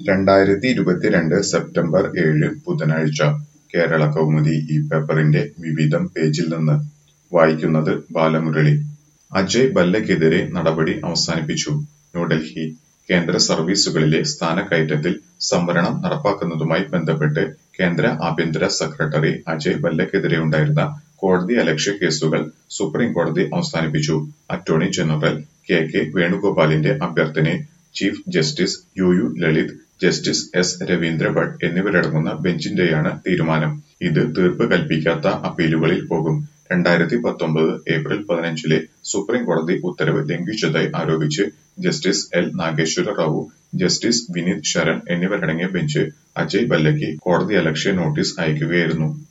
രണ്ടായിരത്തി ഇരുപത്തിരണ്ട് സെപ്റ്റംബർ ഏഴ് ബുധനാഴ്ച കേരളകൗമുദി ഈ പേപ്പറിന്റെ വിവിധം പേജിൽ നിന്ന് വായിക്കുന്നത് ബാലമുരളി. അജയ് ഭല്ലയ്ക്കെതിരെ നടപടി അവസാനിപ്പിച്ചു ന്യൂഡൽഹി കേന്ദ്ര സർവീസുകളിലെ സ്ഥാനക്കയറ്റത്തിൽ സംവരണം നടപ്പാക്കുന്നതുമായി ബന്ധപ്പെട്ട് കേന്ദ്ര ആഭ്യന്തര സെക്രട്ടറി അജയ് ഭല്ലയ്ക്കെതിരെയുണ്ടായിരുന്ന കോടതിയലക്ഷ്യ കേസുകൾ സുപ്രീംകോടതി അവസാനിപ്പിച്ചു. Attorney general K. കെ. വേണുഗോപാലിന്റെ അഭ്യർത്ഥനയെ chief justice U. U. Lalit, justice S. Ravindra Bhat എന്നിവരടങ്ങുന്ന ബെഞ്ചിന്റെയാണ് തീരുമാനം. ഇത് തീർപ്പ് കൽപ്പിക്കാത്ത അപ്പീലുകളിൽ പോകും. രണ്ടായിരത്തി പത്തൊമ്പത് ഏപ്രിൽ പതിനഞ്ചിലെ സുപ്രീംകോടതി ഉത്തരവ് ലംഘിച്ചതായി ആരോപിച്ച് justice L. Nageswara Rao, justice Vineet Sharan എന്നിവരടങ്ങിയ ബെഞ്ച് അജയ് ഭല്ലയ്ക്ക് കോടതിയലക്ഷ്യ നോട്ടീസ് അയക്കുകയായിരുന്നു.